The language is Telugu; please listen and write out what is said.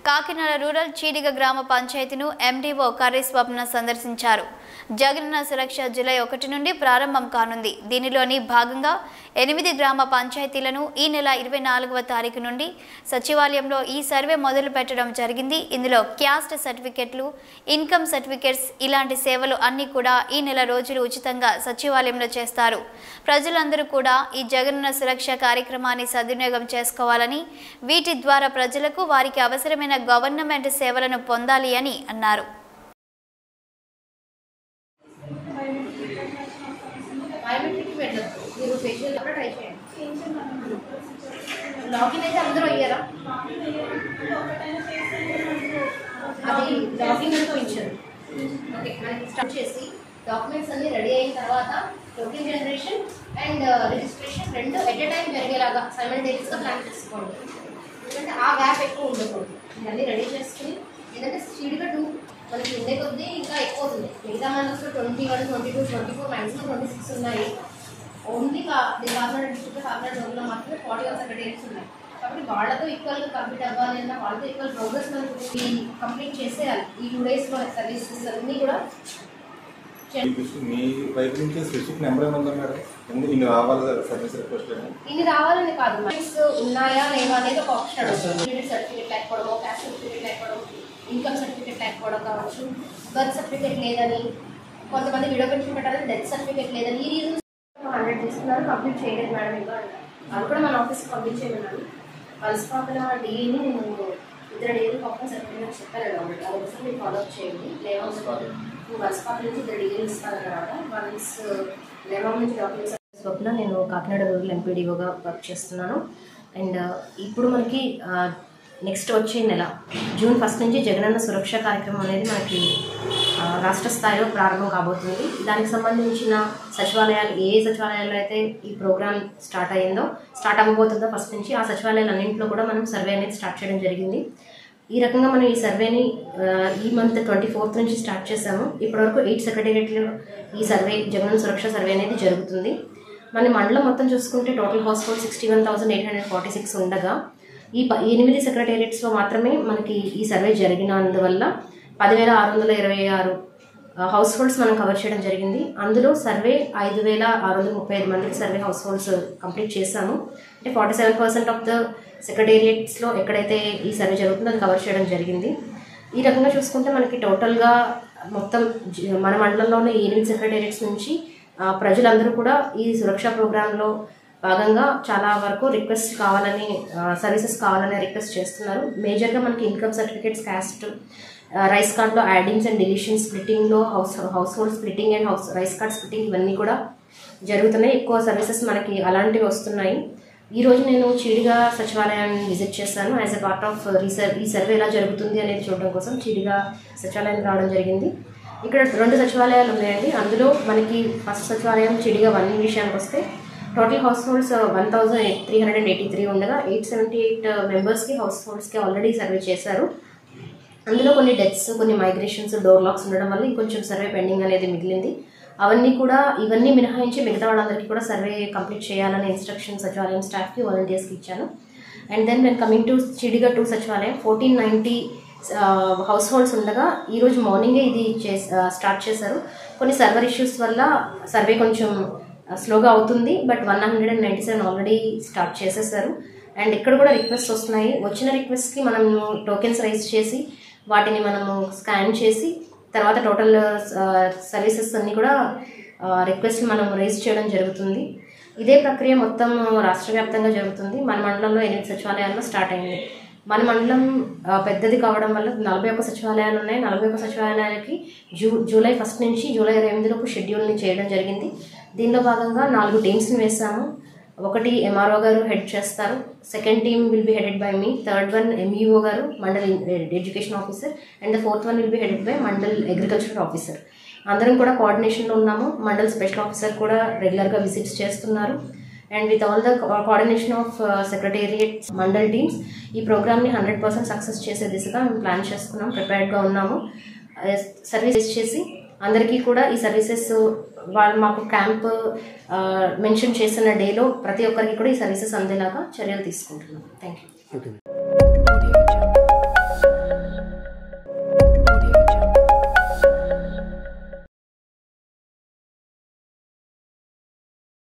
కాకినాడ రూరల్ చీడిగ గ్రామ పంచాయతీను ఎండీఓ కర్రీ స్వప్న సందర్శించారు జగనన్న సురక్ష జూలై ఒకటి నుండి ప్రారంభం కానుంది దీనిలోని భాగంగా ఎనిమిది గ్రామ పంచాయతీలను ఈ నెల ఇరవై నాలుగవ తారీఖు నుండి సచివాలయంలో ఈ సర్వే మొదలు పెట్టడం జరిగింది ఇందులో క్యాస్ట్ సర్టిఫికెట్లు ఇన్కమ్ సర్టిఫికెట్స్ ఇలాంటి సేవలు అన్నీ కూడా ఈ నెల రోజులు ఉచితంగా సచివాలయంలో చేస్తారు ప్రజలందరూ కూడా ఈ జగనన్న సురక్ష కార్యక్రమాన్ని సద్వినియోగం చేసుకోవాలని వీటి ద్వారా ప్రజలకు వారికి అవసరమైన గవర్నమెంట్ సేవలను పొందాలి అని అన్నారు బయోమెట్రిక్ వెళ్ళొద్దు మీరు ఫేషియల్ కూడా ట్రై చేయండి లాగిన్ అయితే అందరూ అయ్యారా అది లాగిన్ చూపించదు ఓకే మనకి స్టార్ట్ చేసి డాక్యుమెంట్స్ అన్ని రెడీ అయిన తర్వాత టోకెన్ జనరేషన్ అండ్ రిజిస్ట్రేషన్ రెండు ఎట్ ఎ టైం జరిగేలాగా సైమల్టేనియస్గా ప్లాన్ చేసుకోండి ఎందుకంటే ఆ గ్యాప్ ఎక్కువ ఉండకూడదు ఇవన్నీ రెడీ చేసుకుని ఏంటంటే స్పీడ్గా టూ మనకి ఉండే కొద్దీ ఇంకా ఎక్కువ అవుతుంది మిగతా మండల్స్లో twenty one twenty two twenty four maximum twenty six ఉన్నాయి ఓన్లీ కా కాకినాడ డిస్ట్రిక్ట్లో కాకినాడ జోన్లో మాత్రమే ఫార్టీ వన్ సెక్రటరీస్ ఉన్నాయి కాబట్టి వాళ్ళతో ఈక్వల్గా కంప్లీట్ అవ్వాలి అన్న వాళ్ళతో ఈక్వల్ ప్రోగ్రెస్ మనకి కంప్లీట్ చేసేయాలి ఈ టూ డేస్లో సర్వీసెస్ అన్నీ కూడా మీకు మీ వైపు నుంచి స్పెసిఫిక్ నెంబర్ ఏమైనా ఉందా మేడం ఎందుకు ఇన్ని రావాలి సర్వీస్ రిక్వెస్ట్ ఏమో ఇన్ని రావాలని కాదు మైన్స్ ఉన్నాయా లేవా అనేది ఒక ఆప్షన్ సర్టిఫికేట్ లేకపోవడం క్యాస్ట్ సర్టిఫికేట్ లేకపోవడం ఇన్కమ్ సర్టిఫికేట్ లేకపోవడం కావచ్చు బర్త్ సర్టిఫికేట్ లేదని కొంతమంది విడో పెన్షన్ పెట్టాలని డెత్ సర్టిఫికేట్ లేదని ఈ రీజన్స్ హండ్రెడ్ తీసుకున్నారు కంప్లీట్ చేయలేదు మేడం ఇంకా అది కూడా మన ఆఫీస్కి పంపించేయమన్నాను వలసపాకల డిఏని నేను ఇద్దరు డిఏలు పాపం సర్టిఫికేట్ చెప్పాను ఆల్రెడీ అది ఒకసారి మీరు ఫాలోఅప్ చేయండి లేవా వలసపాకల నుంచి ఇద్దరు డిఏలు ఇస్తాను తర్వాత వన్స్ లేవా నుంచి డాక్యుమెంట్స్ స్వప్న నేను కాకినాడ రూరల్ ఎంపీడీఓగా వర్క్ చేస్తున్నాను అండ్ ఇప్పుడు మనకి నెక్స్ట్ వచ్చే నెల జూన్ ఫస్ట్ నుంచి జగనన్న సురక్ష కార్యక్రమం అనేది మనకి ఆ, రాష్ట్ర స్థాయిలో ప్రారంభం కాబోతుంది దానికి సంబంధించిన సచివాలయాలు ఏ ఏ సచివాలయాల్లో అయితే ఈ ప్రోగ్రామ్ స్టార్ట్ అయ్యిందో స్టార్ట్ అవ్వబోతుందో ఫస్ట్ నుంచి ఆ సచివాలయాలు అన్నింటిలో కూడా మనం సర్వే అనేది స్టార్ట్ చేయడం జరిగింది ఈ రకంగా మనం ఈ సర్వేని ఆ, ఈ మంత్ ట్వంటీ ఫోర్త్ నుంచి స్టార్ట్ చేసాము ఇప్పటివరకు ఎయిట్ సెక్రటేరియట్లో ఈ సర్వే జగన్ సురక్ష సర్వే అనేది జరుగుతుంది మన మండలం మొత్తం చూసుకుంటే total household sixty one thousand eight hundred forty six ఉండగా ఈ ప ఎనిమిది సెక్రటేరియట్స్లో మాత్రమే మనకి ఈ సర్వే జరిగినందువల్ల పదివేల ఆరు వందల ఇరవై ఆరు హౌస్ హోల్డ్స్ మనం కవర్ చేయడం జరిగింది అందులో సర్వే ఐదు వేల ఆరు వందల ముప్పై ఐదు మందికి సర్వే హౌస్ హోల్డ్స్ కంప్లీట్ చేశాము అంటే forty seven percent of the సెక్రటేరియట్స్లో ఎక్కడైతే ఈ సర్వే జరుగుతుందో అది కవర్ చేయడం జరిగింది ఈ రకంగా చూసుకుంటే మనకి టోటల్గా మొత్తం జ- మన మండలంలోనే ఈ ఎనిమిది సెక్రటేరియట్స్ నుంచి ఆ, ప్రజలందరూ కూడా ఈ సురక్ష ప్రోగ్రాంలో భాగంగా చాలా వరకు రిక్వెస్ట్ కావాలని సర్వీసెస్ కావాలని రిక్వెస్ట్ చేస్తున్నారు మేజర్గా మనకి ఇన్కమ్ సర్టిఫికేట్స్ క్యాస్ట్ రైస్ కార్డ్లో యాడింగ్స్ అండ్ డిలీషన్ స్ప్లిట్టింగ్లో house household splitting and house rice card splitting ఇవన్నీ కూడా జరుగుతున్నాయి ఎక్కువ సర్వీసెస్ మనకి అలాంటివి వస్తున్నాయి ఈ రోజు నేను చీడిగా సచివాలయాన్ని విజిట్ చేశాను యాజ్ ఎ పార్ట్ ఆఫ్ రీసర్ ఈ సర్వే ఎలా జరుగుతుంది అనేది చూడడం కోసం చీడిగా సచివాలయానికి రావడం జరిగింది ఇక్కడ రెండు సచివాలయాలు ఉన్నాయండి అందులో మనకి ఫస్ట్ సచివాలయం చీడిగా వన్ విషయానికి వస్తే total households one thousand three hundred and eighty three ఉండగా ఎయిట్ సెవెంటీ ఎయిట్ మెంబర్స్కి హౌస్ హోల్డ్స్కి ఆల్రెడీ సర్వే చేశారు అందులో కొన్ని డెత్స్ కొన్ని మైగ్రేషన్స్ డోర్ లాక్స్ ఉండడం వల్ల ఇంకొంచెం సర్వే పెండింగ్ అనేది మిగిలింది అవన్నీ కూడా ఇవన్నీ మినహాయించి మిగతా వాళ్ళందరికీ కూడా సర్వే కంప్లీట్ చేయాలనే ఇన్స్ట్రక్షన్ సచివాలయం స్టాఫ్కి వాలంటీర్స్కి ఇచ్చాను and then when coming to Chidiga to సచివాలయం ఫోర్టీన్ నైంటీ హౌస్ హోల్డ్స్ ఉండగా ఈరోజు మార్నింగే ఇది చేస్ స్టార్ట్ చేశారు కొన్ని సర్వర్ ఇష్యూస్ వల్ల సర్వే కొంచెం స్లోగా అవుతుంది but one hundred and ninety seven already start చేసేసారు అండ్ ఇక్కడ కూడా రిక్వెస్ట్ వస్తున్నాయి వచ్చిన రిక్వెస్ట్కి మనం టోకెన్స్ రైజ్ చేసి వాటిని మనము స్కాన్ చేసి తర్వాత టోటల్ సర్వీసెస్ అన్నీ కూడా రిక్వెస్ట్ మనం రైజ్ చేయడం జరుగుతుంది ఇదే ప్రక్రియ మొత్తం రాష్ట్ర వ్యాప్తంగా జరుగుతుంది మన మండలంలో ఎనిమిది సచివాలయాల్లో స్టార్ట్ అయింది మన మండలం ఆ, పెద్దది కావడం వల్ల నలభై ఒక్క సచివాలయాలు ఉన్నాయి నలభై ఒక్క సచివాలయాలకి జూ జూలై ఫస్ట్ నుంచి జూలై ఇరవై ఎనిమిదిలోపు షెడ్యూల్ని చేయడం జరిగింది దీనిలో భాగంగా నాలుగు టీమ్స్ని వేసాము ఒకటి ఎంఆర్ఓ గారు హెడ్ చేస్తారు second team will be headed by me third one MEO గారు mandal education officer and the fourth one will be headed by mandal agriculture officer అందరం కూడా కోఆర్డినేషన్లో ఉన్నాము మండల్ స్పెషల్ ఆఫీసర్ కూడా రెగ్యులర్గా విజిట్స్ చేస్తున్నారు and with all the coordination of secretariat mandal teams ఈ ప్రోగ్రామ్ని హండ్రెడ్ పర్సెంట్ సక్సెస్ చేసే దిశగా మేము ప్లాన్ చేసుకున్నాం ప్రిపేర్డ్గా ఉన్నాము సర్వీసెస్ చేసి అందరికీ కూడా ఈ సర్వీసెస్ వాళ్ళు మాకు క్యాంప్ మెన్షన్ చేసిన డేలో ప్రతి ఒక్కరికి కూడా ఈ సర్వీసెస్ అందేలాగా చర్యలు తీసుకుంటున్నాం థ్యాంక్ యూ ఓకే